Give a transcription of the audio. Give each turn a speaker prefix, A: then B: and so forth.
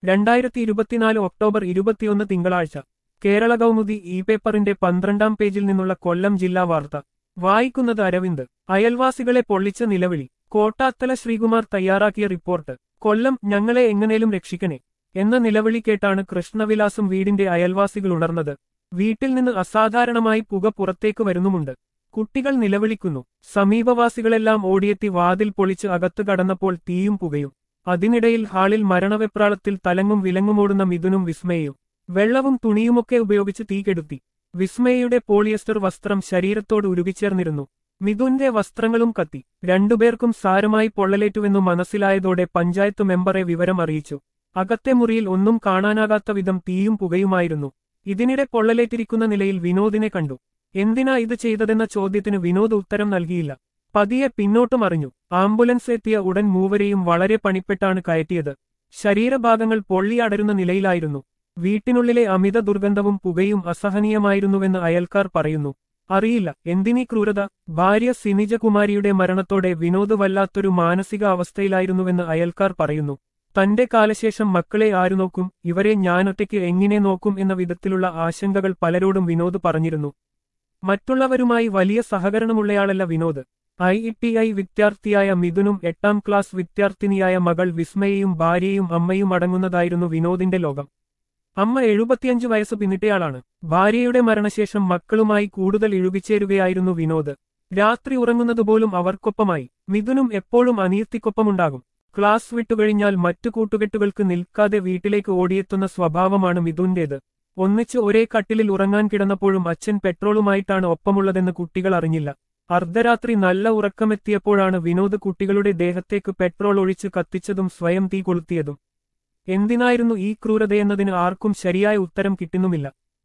A: രണ്ടായിരത്തി ഇരുപത്തിനാല് ഒക്ടോബർ ഇരുപത്തിയൊന്ന് തിങ്കളാഴ്ച കേരള കൗമുദി ഇ പേപ്പറിന്റെ പന്ത്രണ്ടാം പേജിൽ നിന്നുള്ള കൊല്ലം ജില്ലാ വാർത്ത വായിക്കുന്നത് അരവിന്ദ് അയൽവാസികളെ പൊള്ളിച്ച നിലവിളി കോട്ടാത്തല ശ്രീകുമാർ തയ്യാറാക്കിയ റിപ്പോർട്ട് കൊല്ലം ഞങ്ങളെ എങ്ങനേലും രക്ഷിക്കണേ എന്ന നിലവിളി കേട്ടാണ് കൃഷ്ണവിലാസം വീടിന്റെ അയൽവാസികൾ ഉണർന്നത് വീട്ടിൽ നിന്ന് അസാധാരണമായി പുക പുറത്തേക്ക് വരുന്നുമുണ്ട് കുട്ടികൾ നിലവിളിക്കുന്നു സമീപവാസികളെല്ലാം ഓടിയെത്തി വാതിൽ പൊളിച്ച് അകത്ത് കടന്നപ്പോൾ തീയും പുകയും അതിനിടയിൽ ഹാളിൽ മരണവെപ്രാളത്തിൽ തലങ്ങും വിലങ്ങുമോടുന്ന മിഥുനും വിസ്മയും വെള്ളവും തുണിയുമൊക്കെ ഉപയോഗിച്ച് തീ കെടുത്തി വിസ്മയയുടെ പോളിയസ്റ്റർ വസ്ത്രം ശരീരത്തോട് ഉരുകിച്ചേർന്നിരുന്നു മിഥുന്റെ വസ്ത്രങ്ങളും കത്തി രണ്ടുപേർക്കും സാരമായി പൊള്ളലേറ്റുവെന്നു മനസ്സിലായതോടെ പഞ്ചായത്ത് മെമ്പറെ വിവരം അറിയിച്ചു അകത്തെ മുറിയിൽ ഒന്നും കാണാനാകാത്ത വിധം തീയും പുകയുമായിരുന്നു ഇതിനിടെ പൊള്ളലേറ്റിരിക്കുന്ന നിലയിൽ വിനോദിനെ കണ്ടു എന്തിനാ ഇത് ചെയ്തതെന്ന ചോദ്യത്തിന് വിനോദ് ഉത്തരം നൽകിയില്ല പതിയെ പിന്നോട്ട് മറിഞ്ഞു ആംബുലൻസ് എത്തിയ ഉടൻ മൂവരെയും വളരെ പണിപ്പെട്ടാണ് കയറ്റിയത് ശരീരഭാഗങ്ങൾ പൊള്ളിയടരുന്ന നിലയിലായിരുന്നു വീട്ടിനുള്ളിലെ അമിത ദുർഗന്ധവും പുകയും അസഹനീയമായിരുന്നുവെന്ന് അയൽക്കാർ പറയുന്നു അറിയില്ല എന്തിനീ ക്രൂരത ഭാര്യ സിനിജകുമാരിയുടെ മരണത്തോടെ വിനോദ് വല്ലാത്തൊരു മാനസിക അവസ്ഥയിലായിരുന്നുവെന്ന് അയൽക്കാർ പറയുന്നു തന്റെ കാലശേഷം മക്കളെ ആരു നോക്കും ഇവരെ ഞാനൊറ്റയ്ക്ക് എങ്ങനെ നോക്കും എന്ന വിധത്തിലുള്ള ആശങ്കകൾ പലരോടും വിനോദ് പറഞ്ഞിരുന്നു മറ്റുള്ളവരുമായി വലിയ സഹകരണമുള്ളയാളല്ല വിനോദ് ഐ ടി ഐ വിദ്യാർത്ഥിയായ മിഥുനും എട്ടാം ക്ലാസ് വിദ്യാർത്ഥിനിയായ മകൾ വിസ്മയയും ഭാര്യയും അമ്മയും അടങ്ങുന്നതായിരുന്നു വിനോദിന്റെ ലോകം അമ്മ എഴുപത്തിയഞ്ച് വയസ്സ് പിന്നിട്ടയാളാണ് ഭാര്യയുടെ മരണശേഷം മക്കളുമായി കൂടുതൽ ഇഴുകിച്ചേരുകയായിരുന്നു വിനോദ് രാത്രി ഉറങ്ങുന്നതുപോലും അവർക്കൊപ്പമായി മിഥുനും എപ്പോഴും അനിയത്തിക്കൊപ്പമുണ്ടാകും ക്ലാസ് വിട്ടുകഴിഞ്ഞാൽ മറ്റു കൂട്ടുകെട്ടുകൾക്ക് നിൽക്കാതെ വീട്ടിലേക്ക് ഓടിയെത്തുന്ന സ്വഭാവമാണ് മിഥുന്റേത് ഒന്നിച്ച് ഒരേ കട്ടിലിൽ ഉറങ്ങാൻ കിടന്നപ്പോഴും അച്ഛൻ പെട്രോളുമായിട്ടാണ് ഒപ്പമുള്ളതെന്ന് കുട്ടികൾ അറിഞ്ഞില്ല അർദ്ധരാത്രി നല്ല ഉറക്കമെത്തിയപ്പോഴാണ് വിനോദ് കുട്ടികളുടെ ദേഹത്തേക്ക് പെട്രോൾ ഒഴിച്ച് കത്തിച്ചതും സ്വയം തീ കൊളുത്തിയതും എന്തിനായിരുന്നു ഈ ക്രൂരതയെന്നതിന് ആർക്കും ശരിയായ ഉത്തരം കിട്ടുന്നുമില്ല